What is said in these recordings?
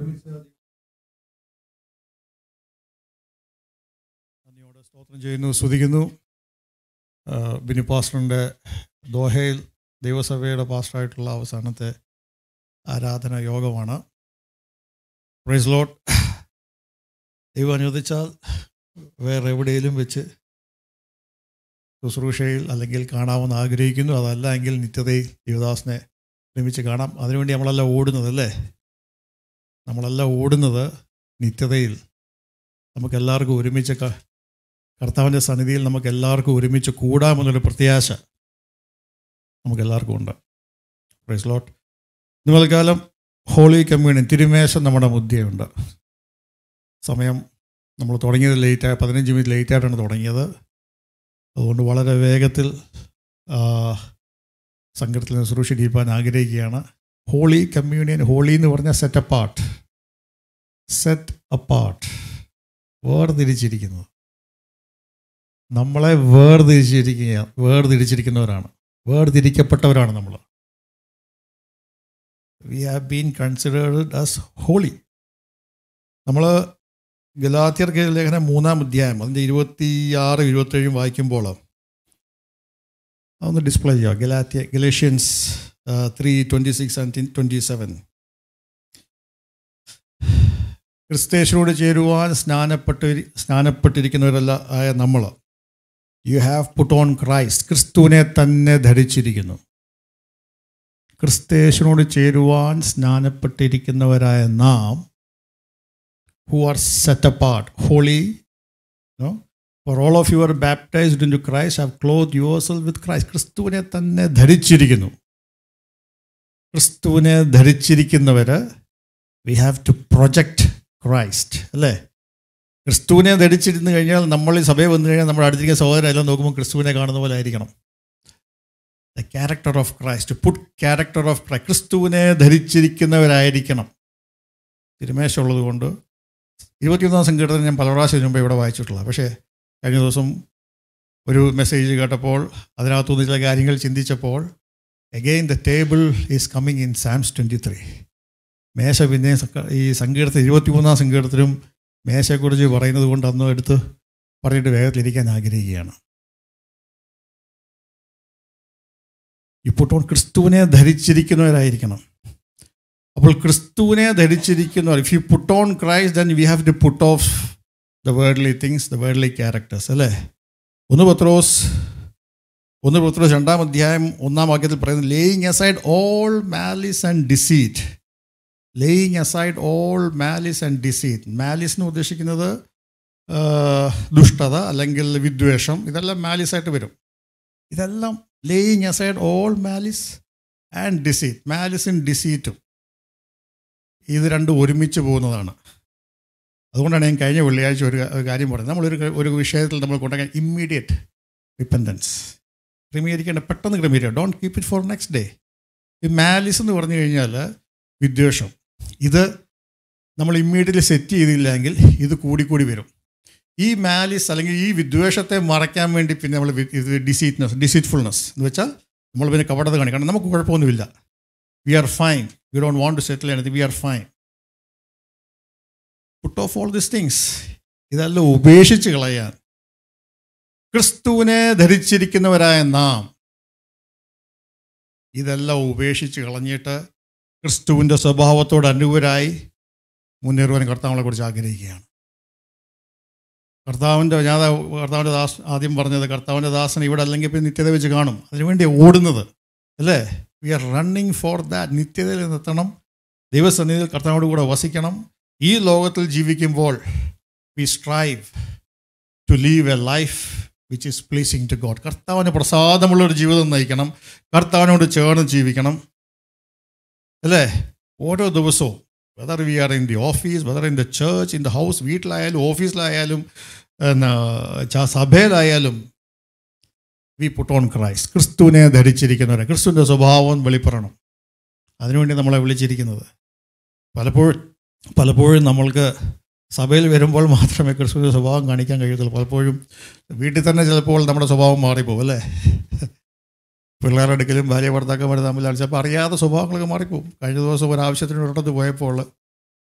നന്ദിയോടെ സ്തോത്രം ചെയ്യുന്നു സ്തുതിക്കുന്നു ആ, ബിനി പാസ്റ്ററിൻ്റെ ദോഹയിൽ ദൈവസഭയുടെ പാസ്റ്ററായിട്ടുള്ള അവസാനത്തെ ആരാധന യോഗമാണ് പ്രൈസ് ലോട്ട് ദൈവം അനുവദിച്ചാൽ വേറെ എവിടെയെങ്കിലും വെച്ച് ശുശ്രൂഷയിൽ അല്ലെങ്കിൽ കാണാമെന്ന് ആഗ്രഹിക്കുന്നു അതല്ല എങ്കിൽ നിത്യതയിൽ ദേവദാസിനെ ഒരുമിച്ച് കാണാം അതിനുവേണ്ടി നമ്മളെല്ലാം ഓടുന്നത് അല്ലേ നമ്മളെല്ലാം ഓടുന്നത് നിത്യതയിൽ നമുക്കെല്ലാവർക്കും ഒരുമിച്ച് ക- കർത്താവിൻ്റെ സന്നിധിയിൽ നമുക്ക് എല്ലാവർക്കും ഒരുമിച്ച് കൂടാമെന്നൊരു പ്രത്യാശ നമുക്കെല്ലാവർക്കും ഉണ്ട് പ്രൈസ് ലോട്ട് ഇന്ന് തൽക്കാലം ഹോളി കമ്മ്യൂണിയൻ തിരുമേശം നമ്മുടെ മുദ്യയുണ്ട് സമയം നമ്മൾ തുടങ്ങിയത് ലേറ്റായി പതിനഞ്ച് മിനിറ്റ് ലേറ്റായിട്ടാണ് തുടങ്ങിയത് അതുകൊണ്ട് വളരെ വേഗത്തിൽ ആ, സംഘത്തിൽ നിന്ന് ശുശ്രൂഷിക്കാൻ ആഗ്രഹിക്കുകയാണ് ഹോളി കമ്മ്യൂണിയൻ ഹോളി എന്ന് പറഞ്ഞാൽ സെറ്റ് അപ്പാർട്ട് സെറ്റ് അപ്പാർട്ട് വേർതിരിച്ചിരിക്കുന്നത് നമ്മളെ വേർതിരിച്ചിരിക്കുക വേർതിരിച്ചിരിക്കുന്നവരാണ് വേർതിരിക്കപ്പെട്ടവരാണ് നമ്മൾ we have been considered as holy നമ്മൾ ഗലാത്യർക്ക് ലേഖനം മൂന്നാം അധ്യായം അതിൻ്റെ ഇരുപത്തിയാറ് ഇരുപത്തേഴും വായിക്കുമ്പോൾ അതൊന്ന് ഡിസ്പ്ലേ ചെയ്യുക ഗലാത്യ Galatians three twenty six and twenty seven ക്രിസ്തേശനോട് ചേരുവാൻ സ്നാനപ്പെട്ട് സ്നാനപ്പെട്ടിരിക്കുന്നവരല്ല ആയ നമ്മൾ you have put on Christ ക്രിസ്തുവിനെ തന്നെ ധരിച്ചിരിക്കുന്നു ക്രിസ്തേശനോട് ചേരുവാൻ സ്നാനപ്പെട്ടിരിക്കുന്നവരായ നാം who are set apart holy no for all of your baptized into Christ have clothe your self with Christ ക്രിസ്തുവിനെ തന്നെ ധരിച്ചിരിക്കുന്നു ക്രിസ്തുവിനെ ധരിച്ചിരിക്കുന്നവർ we have to project Christ അല്ലേ ക്രിസ്തുവിനെ ധരിച്ചിരുന്ന് കഴിഞ്ഞാൽ നമ്മൾ ഈ സഭയിൽ വന്നു കഴിഞ്ഞാൽ നമ്മുടെ അടുത്തിരിക്കുന്ന സഹോദരൻ എല്ലാം നോക്കുമ്പോൾ ക്രിസ്തുവിനെ കാണുന്ന പോലെ ആയിരിക്കണം the character of Christ put character of Christ ക്രിസ്തുവിനെ ധരിച്ചിരിക്കുന്നവരായിരിക്കണം തിരുമേശമുള്ളത് കൊണ്ട് ഇരുപത്തിയൊന്നാം സങ്കീർത്തനം ഞാൻ പല പ്രാവശ്യം മുമ്പ് ഇവിടെ വായിച്ചിട്ടുള്ള പക്ഷേ കഴിഞ്ഞ ദിവസം ഒരു മെസ്സേജ് കേട്ടപ്പോൾ അതിനകത്തുനിന്ന് ചില കാര്യങ്ങൾ ചിന്തിച്ചപ്പോൾ again the table is coming in Psalms twenty three മേശ പിന്നെ സക്ക- ഈ സങ്കീർത്തനം ഇരുപത്തിമൂന്നാം സങ്കീർത്തനും മേശയെക്കുറിച്ച് പറയുന്നത് കൊണ്ട് അന്ന് എടുത്ത് പറഞ്ഞിട്ട് വേഗത്തിലിരിക്കാൻ ആഗ്രഹിക്കുകയാണ് ഇപ്പോൾ ക്രിസ്തുവിനെ ധരിച്ചിരിക്കുന്നവരായിരിക്കണം അപ്പോൾ ക്രിസ്തുവിനെ ധരിച്ചിരിക്കുന്നവർ if you put on Christ then we have to put off the worldly things the worldly characters അല്ലേ ഒന്ന് പത്രോസ് ഒന്ന് പത്രോസ് രണ്ടാം അധ്യായം ഒന്നാം വാക്യത്തിൽ പറയുന്നത് laying aside all malice and deceit laying aside all malice and deceit malice എന്ന് ഉദ്ദേശിക്കുന്നത് ആ, ദുഷ്ടത അല്ലെങ്കിൽ വിദ്വേഷം ഇതെല്ലാം മാലിസായിട്ട് വരും ഇതെല്ലാം laying aside all malice and deceit മാലിസും ഡിസീറ്റും ഇത് രണ്ടും ഒരുമിച്ച് പോകുന്നതാണ് അതുകൊണ്ടാണ് ഞാൻ കഴിഞ്ഞ വെള്ളിയാഴ്ച ഒരു ഒരു കാര്യം പറയുന്നത് നമ്മളൊരു ഒരു വിഷയത്തിൽ നമ്മൾ കൊണ്ടുപോകാൻ ഇമ്മീഡിയറ്റ് ഡിപ്പെൻഡൻസ് ക്രമീകരിക്കേണ്ട പെട്ടെന്ന് ക്രമീകരിക്കുക don't keep it for next day ഈ മാലിസ് എന്ന് പറഞ്ഞു കഴിഞ്ഞാൽ വിദ്വേഷം ഇത് നമ്മൾ ഇമ്മീഡിയറ്റ്ലി സെറ്റ് ചെയ്തില്ലെങ്കിൽ ഇത് കൂടിക്കൂടി വരും ഈ മാലിസ് അല്ലെങ്കിൽ ഈ വിദ്വേഷത്തെ മറയ്ക്കാൻ വേണ്ടി പിന്നെ നമ്മൾ വി- ഇത് ഡിസീറ്റ്നെസ് ഡിസീറ്റ്ഫുൾനെസ് എന്ന് വെച്ചാൽ നമ്മൾ പിന്നെ കപടത കാണിക്കണം നമുക്ക് കുഴപ്പമൊന്നുമില്ല we are fine we don't want to settle anything we are fine put off all this things ഇതെല്ലാം ഉപേക്ഷിച്ച് കളയാൻ ക്രിസ്തുവിനെ ധരിച്ചിരിക്കുന്നവരായ നാം ഇതെല്ലാം ഉപേക്ഷിച്ച് കളഞ്ഞിട്ട് ക്രിസ്തുവിൻ്റെ സ്വഭാവത്തോട് അനുകൂലരായി മുന്നേറുവാൻ കർത്താവിനെ കുറിച്ച് ആഗ്രഹിക്കുകയാണ് കർത്താവിൻ്റെ ഞാൻ ദാ കർത്താവിൻ്റെ ദാസ് ആദ്യം പറഞ്ഞത് കർത്താവിൻ്റെ ദാസൻ ഇവിടെ അല്ലെങ്കിൽ പിന്നെ നിത്യത വെച്ച് കാണും അതിനുവേണ്ടി ഓടുന്നത് അല്ലേ we are running for that നിത്യതയിൽ നിർത്തണം ദൈവസന്നിധിയിൽ കർത്താവിനോട് കൂടെ വസിക്കണം ഈ ലോകത്തിൽ ജീവിക്കുമ്പോൾ we strive to live a life which is pleasing to God കർത്താവിന് പ്രസാദമുള്ള ഒരു ജീവിതം നയിക്കണം കർത്താവിനോട് ചേർന്ന് ജീവിക്കണം അല്ലേ ഓരോ ദിവസവും whether we are in the office whether in the church in the house വീട്ടിലായാലും ഓഫീസിലായാലും എന്നാ, ച- സഭയിലായാലും വി പുട്ട് ഓൺ ക്രൈസ്റ്റ് ക്രിസ്തുവിനെ ധരിച്ചിരിക്കുന്നവരെ ക്രിസ്തുവിൻ്റെ സ്വഭാവം വെളിപ്പെടണം അതിനുവേണ്ടി നമ്മളെ വിളിച്ചിരിക്കുന്നത് പലപ്പോഴും പലപ്പോഴും നമ്മൾക്ക് സഭയിൽ വരുമ്പോൾ മാത്രമേ ക്രിസ്തുവിൻ്റെ സ്വഭാവം കാണിക്കാൻ കഴിയത്തുള്ളൂ പലപ്പോഴും വീട്ടിൽ തന്നെ ചിലപ്പോൾ നമ്മുടെ സ്വഭാവം മാറിപ്പോകും അല്ലേ പിള്ളേരുടെ അടുക്കലും ഭാര്യ ഭർത്താക്കന്മാർ തമ്മിൽ ചിലപ്പോൾ അറിയാത്ത സ്വഭാവങ്ങളൊക്കെ മാറിപ്പോകും കഴിഞ്ഞ ദിവസം ഒരു ആവശ്യത്തിന് ഒരിടത്ത് പോയപ്പോൾ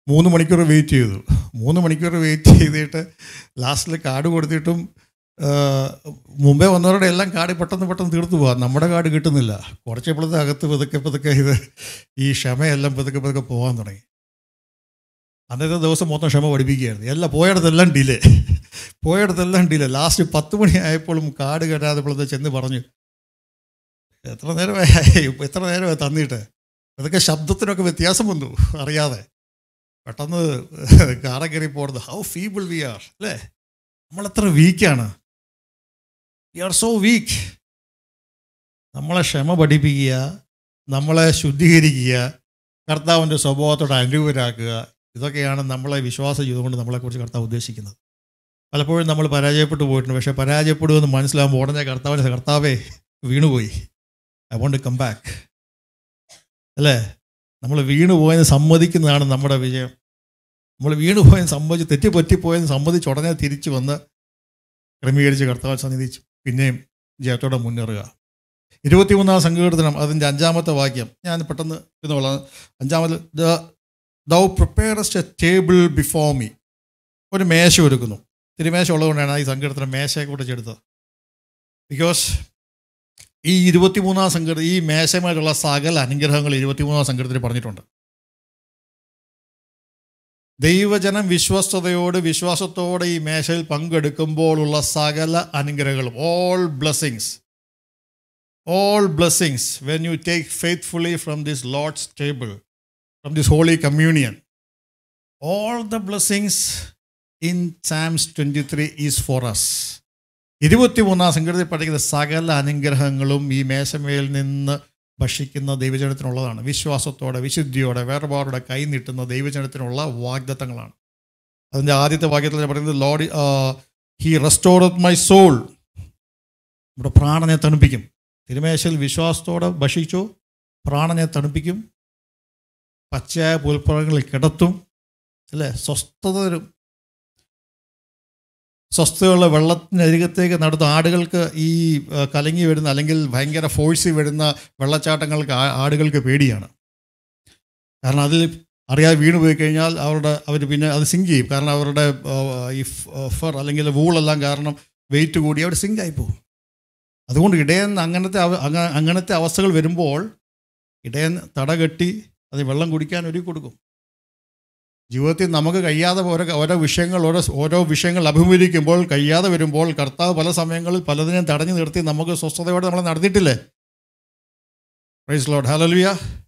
മൂന്ന് മണിക്കൂർ വെയിറ്റ് ചെയ്തു മൂന്ന് മണിക്കൂർ വെയിറ്റ് ചെയ്തിട്ട് ലാസ്റ്റിൽ കാർഡ് കൊടുത്തിട്ടും ആ, മുമ്പേ വന്നവരുടെ എല്ലാം കാർഡ് പെട്ടെന്ന് പെട്ടെന്ന് തീർത്തു പോകാം നമ്മുടെ കാർഡ് കിട്ടുന്നില്ല കുറച്ചപ്പോഴത്തെ അകത്ത് പതുക്കെ പതുക്കെ ഇത് ഈ ക്ഷമയെല്ലാം പതുക്കെ പതുക്കെ പോകാൻ തുടങ്ങി അന്നത്തെ ദിവസം മൊത്തം ക്ഷമ പഠിപ്പിക്കുകയായിരുന്നു എല്ലാം പോയിടത്തെല്ലാം ഡിലേ പോയിടത്തെല്ലാം ഡിലേ ലാസ്റ്റ് പത്ത് മണി ആയപ്പോഴും കാർഡ് കെട്ടാതപ്പോഴത്തെ ചെന്ന് പറഞ്ഞു എത്ര നേരമായി എത്ര നേരമായി തന്നിട്ട് അതൊക്കെ ശബ്ദത്തിനൊക്കെ വ്യത്യാസം വന്നു അറിയാതെ പെട്ടെന്ന് കാറ കയറി പോകുന്നത് ഹൗ ഫീബിൾ വി ആർ അല്ലേ നമ്മളെത്ര വീക്കാണ് വി ആർ സോ വീക്ക് നമ്മളെ ക്ഷമ പഠിപ്പിക്കുക നമ്മളെ ശുദ്ധീകരിക്കുക കർത്താവിൻ്റെ സ്വഭാവത്തോട് അനുകൂലരാക്കുക ഇതൊക്കെയാണ് നമ്മളെ വിശ്വാസ ജീവിതം കൊണ്ട് നമ്മളെക്കുറിച്ച് കർത്താവ് ഉദ്ദേശിക്കുന്നത് പലപ്പോഴും നമ്മൾ പരാജയപ്പെട്ടു പോയിട്ടുണ്ട് പക്ഷേ പരാജയപ്പെടുമെന്ന് മനസ്സിലാകുമ്പോൾ ഉടനെ കർത്താവിൻ്റെ കർത്താവേ വീണുപോയി ഐ വോണ്ട് കം ബാക്ക് അല്ലേ നമ്മൾ വീണുപോയെന്ന് സമ്മതിക്കുന്നതാണ് നമ്മുടെ വിജയം നമ്മൾ വീണുപോയെന്ന് സമ്മതിച്ച് തെറ്റിപ്പറ്റിപ്പോയെന്ന് സമ്മതിച്ച് ഉടനെ തിരിച്ചു വന്ന് ക്രമീകരിച്ച് കർത്താവ് സന്നിധിച്ച് പിന്നെയും ജയത്തോടെ മുന്നേറുക ഇരുപത്തിമൂന്നാം സങ്കീർത്തനം അതിൻ്റെ അഞ്ചാമത്തെ വാക്യം ഞാൻ പെട്ടെന്ന് ഇന്നോളാം അഞ്ചാമത് the thou preparest a table before me ഒരു മേശ ഒരുക്കുന്നു തിരുമേശ ഉള്ളതുകൊണ്ടാണ് ഈ സങ്കീർത്തനം മേശയെ കൂടെ ചെടുത്തത് ബിക്കോസ് ഈ ഇരുപത്തിമൂന്നാം സങ്കീർത്ത ഈ മേശമായിട്ടുള്ള സകല അനുഗ്രഹങ്ങൾ ഇരുപത്തിമൂന്നാം സങ്കീർത്തത്തിൽ പറഞ്ഞിട്ടുണ്ട് ദൈവജനം വിശ്വസ്തയോട് വിശ്വാസത്തോടെ ഈ മേശയിൽ പങ്കെടുക്കുമ്പോഴുള്ള സകല അനുഗ്രഹങ്ങളും all blessings all blessings when you take faithfully from this Lord's table from this holy communion all the blessings in Psalms twenty three is for us ഇരുപത്തിമൂന്നാം സങ്കീർത്തത്തിൽ പഠിക്കുന്ന സകല അനുഗ്രഹങ്ങളും ഈ മേശമേൽ നിന്ന് ഭക്ഷിക്കുന്ന ദൈവജനത്തിനുള്ളതാണ് വിശ്വാസത്തോടെ വിശുദ്ധിയോടെ വേർപാടോടെ കൈ നീട്ടുന്ന ദൈവജനത്തിനുള്ള വാഗ്ദത്തങ്ങളാണ് അതിൻ്റെ ആദ്യത്തെ വാക്യത്തിൽ പറയുന്നത് Lord he restored my soul നമ്മുടെ പ്രാണനെ തണുപ്പിക്കും തിരുമേശയിൽ വിശ്വാസത്തോടെ ഭക്ഷിച്ചു പ്രാണനെ തണുപ്പിക്കും പച്ചയായ പുൽപ്പുറങ്ങളിൽ കിടത്തും അല്ലേ സ്വസ്ഥത തരും സ്വസ്ഥതയുള്ള വെള്ളത്തിനരികത്തേക്ക് നടത്തും ആടുകൾക്ക് ഈ ആ, കലങ്ങി വരുന്ന അല്ലെങ്കിൽ ഭയങ്കര ഫോഴ്സിൽ വരുന്ന വെള്ളച്ചാട്ടങ്ങൾക്ക് ആ- ആടുകൾക്ക് പേടിയാണ് കാരണം അതിൽ അറിയാതെ വീണ് പോയി കഴിഞ്ഞാൽ അവരുടെ അവർ പിന്നെ അത് സിങ്ക് ചെയ്യും കാരണം അവരുടെ ആ, ഈ ഫർ അല്ലെങ്കിൽ വൂളെല്ലാം കാരണം വെയിറ്റ് കൂടി അവർ സിങ്ക് ആയി പോകും അതുകൊണ്ട് ഇടയൻ അങ്ങനത്തെ അവ- അങ്ങ- അങ്ങനത്തെ അവസ്ഥകൾ വരുമ്പോൾ ഇടയൻ തടകെട്ടി അത് വെള്ളം കുടിക്കാൻ ഒരുക്കി കൊടുക്കും ജീവിതത്തിൽ നമുക്ക് കഴിയാതെ ഓരോ ഓരോ വിഷയങ്ങൾ ഓരോ ഓരോ വിഷയങ്ങൾ അഭിമുഖീകരിക്കുമ്പോൾ കഴിയാതെ വരുമ്പോൾ കർത്താവ് പല സമയങ്ങളിൽ പലതിനെയും തടഞ്ഞു നിർത്തി നമുക്ക് സ്വസ്ഥതയോടെ നമ്മൾ നടന്നിട്ടില്ലേ പ്രൈസ് ലോഡ് ഹലലുയ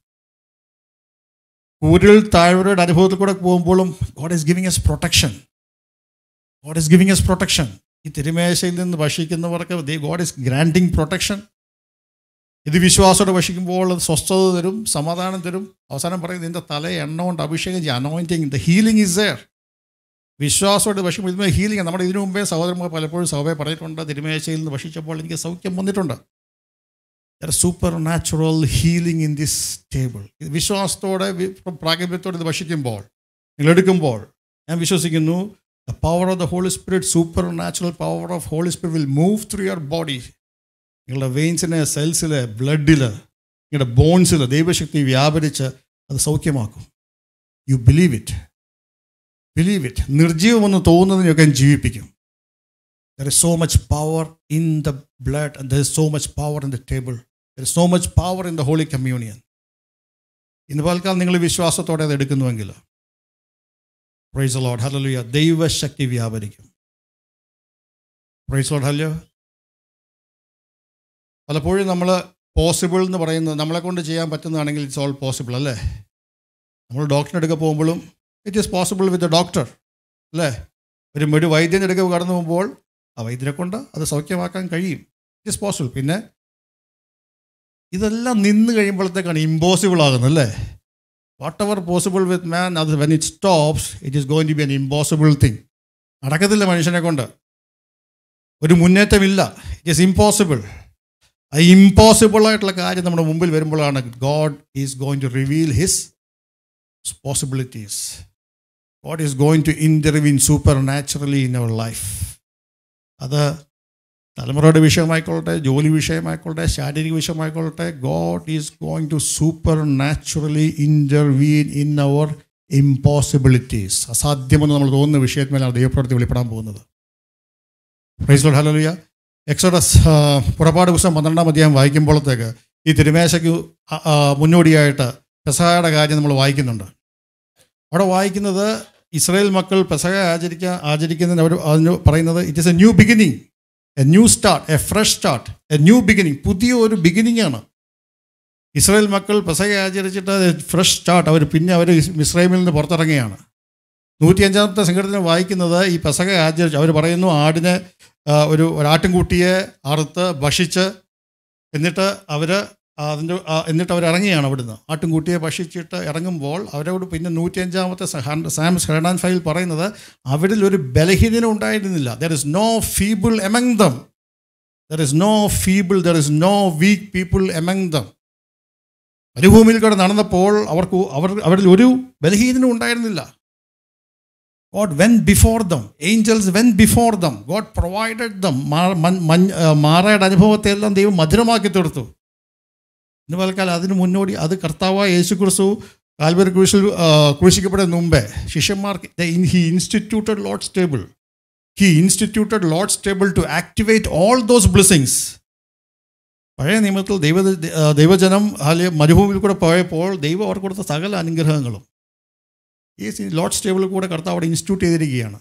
കൂരിൽ താഴ്വരയുടെ അനുഭവത്തിൽ കൂടെ പോകുമ്പോഴും God is giving us protection God is giving us protection ഈ തിരുമേശയിൽ നിന്ന് ഭക്ഷിക്കുന്നവർക്ക് ഗോഡ് ഈസ് ഗ്രാൻഡിങ് പ്രൊട്ടക്ഷൻ ഇത് വിശ്വാസത്തോടെ ഭക്ഷിക്കുമ്പോൾ അത് സ്വസ്ഥത തരും സമാധാനം തരും അവസാനം പറയും നിന്റെ തല എണ്ണ കൊണ്ട് അഭിഷേകം ചെയ്യും anointing the healing is there വിശ്വാസത്തോടെ ഭക്ഷിക്കുമ്പോൾ ഇതിന് ഹീലിംഗ് നമ്മുടെ ഇതിനു മുമ്പേ സഹോദരന്മാർ പലപ്പോഴും സഭയെ പറഞ്ഞിട്ടുണ്ട് തിരുമേശയിൽ നിന്ന് ഭക്ഷിച്ചപ്പോൾ എനിക്ക് സൗഖ്യം വന്നിട്ടുണ്ട് supernatural healing in this table വിശ്വാസത്തോടെ വി- പ്രാഗല്യത്തോടെ ഇത് ഭക്ഷിക്കുമ്പോൾ നിങ്ങൾ എടുക്കുമ്പോൾ ഞാൻ വിശ്വസിക്കുന്നു the power of the holy spirit supernatural power of holy spirit will move through your body നിങ്ങളുടെ വെയിൻസിന് സെൽസിൽ ബ്ലഡിൽ നിങ്ങളുടെ ബോൺസിൽ ദൈവശക്തി വ്യാപരിച്ച് അത് സൗഖ്യമാക്കും you believe it believe it നിർജീവമെന്ന് തോന്നുന്നതിനൊക്കെ ജീവിപ്പിക്കും there is so much power in the blood and there is so much power in the table there is so much power in the holy communion ഇന്ന് പൽക്കാലം നിങ്ങൾ വിശ്വാസത്തോടെ അത് എടുക്കുന്നുവെങ്കിൽ price load hallelujah ദൈവശക്തി വ്യാപരിക്കും price load hello പലപ്പോഴും നമ്മൾ possible എന്ന് പറയുന്നത് നമ്മളെ കൊണ്ട് ചെയ്യാൻ പറ്റുന്നതാണെങ്കിൽ ഇറ്റ്സ് ഓൾ പോസിബിൾ അല്ലേ നമ്മൾ ഡോക്ടറിൻ്റെ അടുക്ക പോകുമ്പോഴും it is possible with a doctor അല്ലേ ഒരു ഒരു വൈദ്യൻ്റെ അടുക്ക കടന്നു പോകുമ്പോൾ ആ വൈദ്യരെ കൊണ്ട് അത് സൗഖ്യമാക്കാൻ കഴിയും ഇറ്റ് ഈസ് പോസിബിൾ പിന്നെ ഇതെല്ലാം നിന്ന് കഴിയുമ്പോഴത്തേക്കാണ് ഇമ്പോസിബിൾ ആകുന്നത് അല്ലേ whatever possible with man അത് when it stops it is going to be an impossible thing നടക്കത്തില്ല മനുഷ്യനെ കൊണ്ട് ഒരു മുന്നേറ്റമില്ല ഇറ്റ് ഈസ് ഇമ്പോസിബിൾ ആ ഇമ്പോസിബിൾ ആയിട്ടുള്ള കാര്യം നമ്മുടെ മുമ്പിൽ വരുമ്പോഴാണ് God is going to reveal his possibilities God is going to intervene supernaturally in our life അത് തലമുറയുടെ വിഷയമായിക്കൊള്ളട്ടെ ജോലി വിഷയമായിക്കൊള്ളട്ടെ ശാരീരിക വിഷയമായിക്കൊള്ളട്ടെ God is going to supernaturally intervene in our ഇമ്പോസിബിലിറ്റീസ് അസാധ്യമെന്ന് നമ്മൾ തോന്നുന്ന വിഷയത്തിന്മേലാണ് ദൈവപ്രവൃത്തി വെളിപ്പെടാൻ പോകുന്നത് പ്രൈസ് ലോഡ് ഹലോലിയ എക്സോഡസ് ആ, പുറപ്പാട് പുസ്തകം പന്ത്രണ്ടാം അധ്യായം വായിക്കുമ്പോഴത്തേക്ക് ഈ തിരുമേശയ്ക്ക് ആ, ആ, മുന്നോടിയായിട്ട് പെസഹയുടെ കാര്യം നമ്മൾ വായിക്കുന്നുണ്ട് അവിടെ വായിക്കുന്നത് ഇസ്രായേൽ മക്കൾ പെസഹ ആചരിക്കാൻ ആചരിക്കുന്നതിന് അവർ അതിന് പറയുന്നത് it is a new beginning a new start a fresh start a new beginning പുതിയ ഒരു ബിഗിനിങ് ആണ് ഇസ്രായേൽ മക്കൾ പെസഹ ആചരിച്ചിട്ട് ഫ്രഷ് സ്റ്റാർട്ട് അവർ പിന്നെ അവർ ഇസ്രായേലിൽ നിന്ന് പുറത്തിറങ്ങുകയാണ് നൂറ്റിയഞ്ചാമത്തെ സംഘടന വായിക്കുന്നത് ഈ പെസഹ ആചരിച്ച് അവർ പറയുന്നു ആടിനെ ആ, ഒരു ഒരാട്ടിൻകുട്ടിയെ അറുത്ത് ഭക്ഷിച്ച് എന്നിട്ട് അവർ അതിൻ്റെ എന്നിട്ട് അവർ ഇറങ്ങിയാണ് അവിടുന്ന് ആട്ടിൻകുട്ടിയെ ഭക്ഷിച്ചിട്ട് ഇറങ്ങുമ്പോൾ അവരോട് പിന്നെ നൂറ്റിയഞ്ചാമത്തെ സഹാൻ- സാംസ് ഹെർഡാൻ ഫൈൽ പറയുന്നത് അവരിൽ ഒരു ബലഹീനനും ഉണ്ടായിരുന്നില്ല there is no feeble among them there is no feeble there is no weak people among them മരുഭൂമിയിൽ കൂടെ നടന്നപ്പോൾ അവർക്ക് അവർ അവരിൽ ഒരു ബലഹീനനും ഉണ്ടായിരുന്നില്ല God went before them angels went before them God provided them മാറയുടെ അനുഭവത്തെ എല്ലാം ദൈവം മധുരമാക്കി തീർത്തു എന്ന് പറഞ്ഞാൽ അതിന് മുന്നോടി അത് കർത്താവായ യേശു ക്രിസ്തു കാൽവരി ക്രൂശിൽ ആ, ക്രൂശിക്കപ്പെടുന്ന മുമ്പേ ശിഷ്യന്മാർക്ക് he instituted Lord's table he instituted Lord's table to activate all those blessings പഴയ നിയമത്തിൽ ദൈവ ആ, ദൈവജനം അല്ലെ മരുഭൂമിയിൽ കൂടെ പോയപ്പോൾ ദൈവം അവർക്ക് കൊടുത്ത സകല അനുഗ്രഹങ്ങളും ഈ ലോഡ് സ്റ്റേബിളിൽ കൂടെ കർത്താവ് അവിടെ ഇൻസ്റ്റിറ്റ്യൂട്ട് ചെയ്തിരിക്കുകയാണ്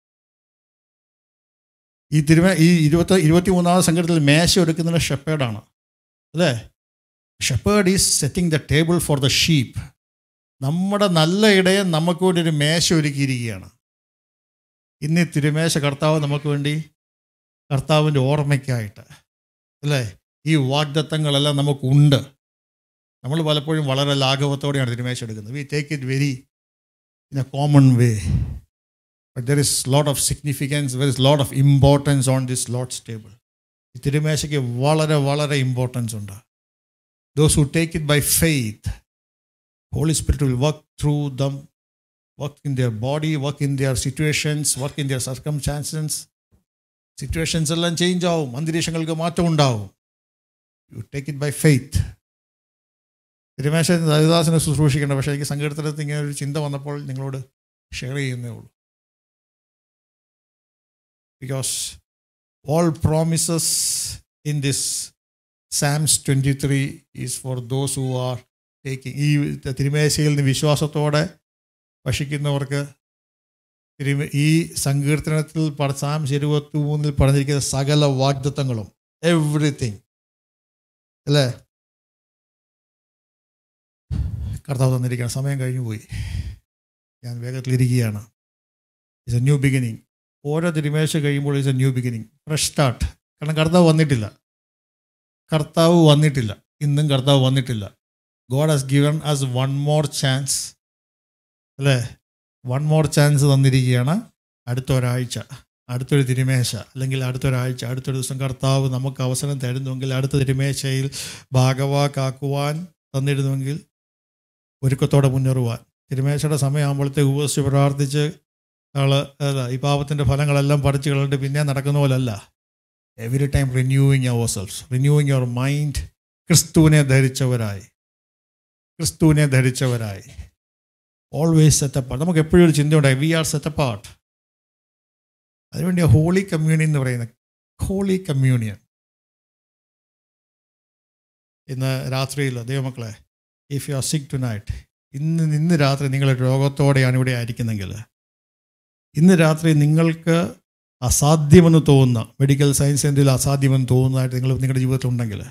ഈ തിരുമ ഈ ഇരുപത്തി ഇരുപത്തി മൂന്നാമത് സംഘടനയിൽ മേശ ഒരുക്കുന്നത് ഷെപ്പേഡാണ് അല്ലേ shepherd is setting the table for the sheep നമ്മുടെ നല്ല ഇടയൻ നമുക്ക് വേണ്ടി ഒരു മേശ ഒരുക്കിയിരിക്കുകയാണ് ഇന്ന് ഈ തിരുമേശ കർത്താവ് നമുക്ക് വേണ്ടി കർത്താവിൻ്റെ ഓർമ്മയ്ക്കായിട്ട് അല്ലേ ഈ വാഗ്ദത്തങ്ങളെല്ലാം നമുക്കുണ്ട് നമ്മൾ പലപ്പോഴും വളരെ ലാഘവത്തോടെയാണ് തിരുമേശ എടുക്കുന്നത് we take it very in a common way but there is lot of significance there is lot of importance on this Lord's table ഈ തിരുമേശയ്ക്ക് വളരെ വളരെ ഇമ്പോർട്ടൻസ് ഉണ്ട് those who take it by faith holy spirit will work through them work in their body work in their situations work in their circumstances situations എല്ലാം change ആവും അന്തരീക്ഷങ്ങൾക്ക് മാറ്റം ഉണ്ടാവും you take it by faith തിരുമേശൻ ഹരിദാസിനെ ശുശ്രൂഷിക്കേണ്ട പക്ഷേ എനിക്ക് സങ്കീർത്തനത്തിൽ ഇങ്ങനെ ഒരു ചിന്ത വന്നപ്പോൾ നിങ്ങളോട് ഷെയർ ചെയ്യുന്നേ ഉള്ളൂ because all promises in this Psalms twenty three is for those who are taking ഈ തിരുമേശയിൽ നിന്ന് വിശ്വാസത്തോടെ ഭക്ഷിക്കുന്നവർക്ക് തിരുമ ഈ സങ്കീർത്തനത്തിൽ പ- സാംസ് ഇരുപത്തി മൂന്നിൽ പറഞ്ഞിരിക്കുന്ന സകല വാഗ്ദത്തങ്ങളും എവറിത്തിങ് അല്ലേ കർത്താവ് തന്നിരിക്കുകയാണ് സമയം കഴിഞ്ഞു പോയി ഞാൻ വേഗത്തിലിരിക്കുകയാണ് ഇറ്റ്സ് എ ന്യൂ ബിഗിനിങ് ഓരോ തിരുമേശ കഴിയുമ്പോൾ it's a new beginning fresh start കാരണം കർത്താവ് വന്നിട്ടില്ല കർത്താവ് വന്നിട്ടില്ല ഇന്നും കർത്താവ് വന്നിട്ടില്ല God has given us one more chance അല്ലേ വൺ മോർ ചാൻസ് തന്നിരിക്കുകയാണ് അടുത്ത ഒരാഴ്ച അടുത്തൊരു തിരുമേശ അല്ലെങ്കിൽ അടുത്തൊരാഴ്ച അടുത്തൊരു ദിവസം കർത്താവ് നമുക്ക് അവസരം തരുന്നുവെങ്കിൽ അടുത്ത തിരുമേശയിൽ ഭാഗവാക്കാക്കുവാൻ തന്നിരുന്നുവെങ്കിൽ ഒരുക്കത്തോടെ മുന്നേറുവാൻ തിരുമേശയുടെ സമയമാകുമ്പോഴത്തേക്ക് ഉപസിച്ച് പ്രാർത്ഥിച്ച് ആള് അല്ല ഈ പാപത്തിൻ്റെ ഫലങ്ങളെല്ലാം പറിച്ചു കളഞ്ഞിട്ട് പിന്നെ നടക്കുന്ന പോലല്ല every time renewing our cells renewing our mind ക്രിസ്തുവിനെ ധരിച്ചവരായി ക്രിസ്തുവിനെ ധരിച്ചവരായി ഓൾവേസ് സെറ്റപ്പാർട്ട് നമുക്ക് എപ്പോഴും ഒരു ചിന്തയുണ്ടായി വി ആർ സെറ്റപ്പാർട്ട് അതിനുവേണ്ടി ഹോളി കമ്മ്യൂണിയൻ എന്ന് പറയുന്നത് ഹോളി കമ്മ്യൂണിയൻ ഇന്ന് രാത്രിയിൽ ദൈവമക്കളെ if you are sick tonight ഇന്ന് ഇന്ന് രാത്രി നിങ്ങൾ രോഗത്തോടെയാണ് ഇവിടെ ആയിരിക്കുന്നെങ്കിൽ ഇന്ന് രാത്രി നിങ്ങൾക്ക് അസാധ്യമെന്ന് തോന്നുന്ന മെഡിക്കൽ സയൻസ് എന്തെങ്കിലും അസാധ്യമെന്ന് തോന്നുന്നതായിട്ട് നിങ്ങൾ നിങ്ങളുടെ ജീവിതത്തിൽ ഉണ്ടെങ്കിൽ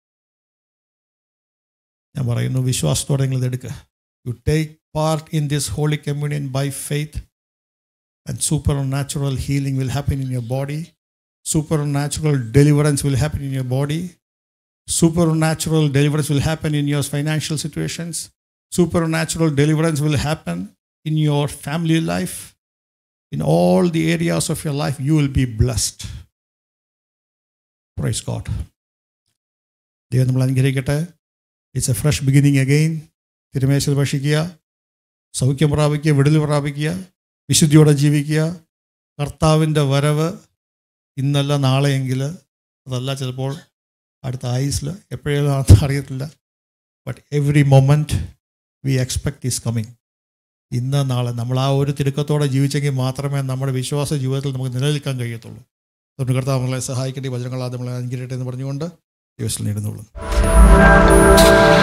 ഞാൻ പറയുന്നു വിശ്വാസത്തോടെ നിങ്ങൾ ഇതെടുക്കുക you take part in this holy communion by faith and supernatural healing will happen in your body supernatural deliverance will happen in your body supernatural deliverance will happen in your financial situations. Supernatural deliverance will happen in your family life. In all the areas of your life, you will be blessed. Praise God. ദൈവം നമ്മൾ അനുഗ്രഹിക്കട്ടെ it's a fresh beginning again തിരുമേശൽ ഭക്ഷിക്കുക സൗഖ്യം പ്രാപിക്കുക വിടുതൽ പ്രാപിക്കുക വിശുദ്ധിയോടെ ജീവിക്കുക കർത്താവിൻ്റെ വരവ് ഇന്നല്ല നാളെയെങ്കിൽ അതല്ല ചിലപ്പോൾ അടുത്ത ആയുസിൽ എപ്പോഴാണെന്ന് അറിയത്തില്ല but every moment we expect is coming ഇന്ന് നാളെ നമ്മൾ ആ ഒരു തിരുക്കത്തോടെ ജീവിച്ചെങ്കിൽ മാത്രമേ നമ്മുടെ വിശ്വാസ ജീവിതത്തിൽ നമുക്ക് നിലനിൽക്കാൻ കഴിയത്തുള്ളൂ അതുകൊണ്ട് കർത്താവ് നമ്മളെ സഹായിക്കേണ്ട ഈ വചനങ്ങൾ ആദ്യം നമ്മളെ അനുഗ്രഹിക്കട്ടെ എന്ന് പറഞ്ഞുകൊണ്ട് ദിവസം നേടുന്നുള്ളൂ